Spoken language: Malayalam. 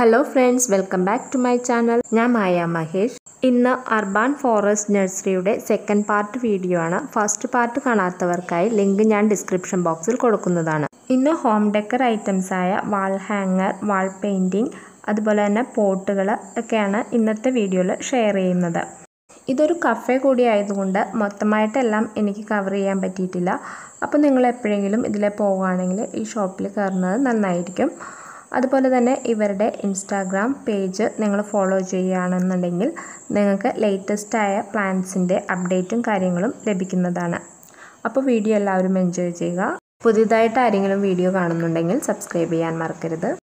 hello friends welcome back to my channel ഞാൻ മായ മഹേഷ് ഇന്ന് അർബാൻ ഫോറസ്റ്റ് നഴ്സറിയുടെ സെക്കൻഡ് പാർട്ട് വീഡിയോ ആണ് ഫസ്റ്റ് പാർട്ട് കാണാത്തവർക്കായി ലിങ്ക് ഞാൻ ഡിസ്ക്രിപ്ഷൻ ബോക്സിൽ കൊടുക്കുന്നതാണ് ഇന്ന് ഹോം ഡെക്കർ ഐറ്റംസ് ആയ വാൾ ഹാങ്ങർ വാൾ പെയിൻറ്റിങ് അതുപോലെ തന്നെ പോട്ടുകൾ ഒക്കെയാണ് ഇന്നത്തെ വീഡിയോയിൽ ഷെയർ ചെയ്യുന്നത് ഇതൊരു കഫേ കൂടി ആയതുകൊണ്ട് മൊത്തമായിട്ടെല്ലാം എനിക്ക് കവർ ചെയ്യാൻ പറ്റിയിട്ടില്ല അപ്പോൾ നിങ്ങൾ എപ്പോഴെങ്കിലും ഇതിൽ പോവുകയാണെങ്കിൽ ഈ ഷോപ്പിൽ കയറുന്നത് നന്നായിരിക്കും അതുപോലെ തന്നെ ഇവരുടെ ഇൻസ്റ്റാഗ്രാം പേജ് നിങ്ങൾ ഫോളോ ചെയ്യുകയാണെന്നുണ്ടെങ്കിൽ നിങ്ങൾക്ക് ലേറ്റസ്റ്റായ പ്ലാൻസിൻ്റെ അപ്ഡേറ്റും കാര്യങ്ങളും ലഭിക്കുന്നതാണ് അപ്പോൾ വീഡിയോ എല്ലാവരും എൻജോയ് ചെയ്യുക പുതിയതായിട്ട് ആരെങ്കിലും വീഡിയോ കാണുന്നുണ്ടെങ്കിൽ സബ്സ്ക്രൈബ് ചെയ്യാൻ മറക്കരുത്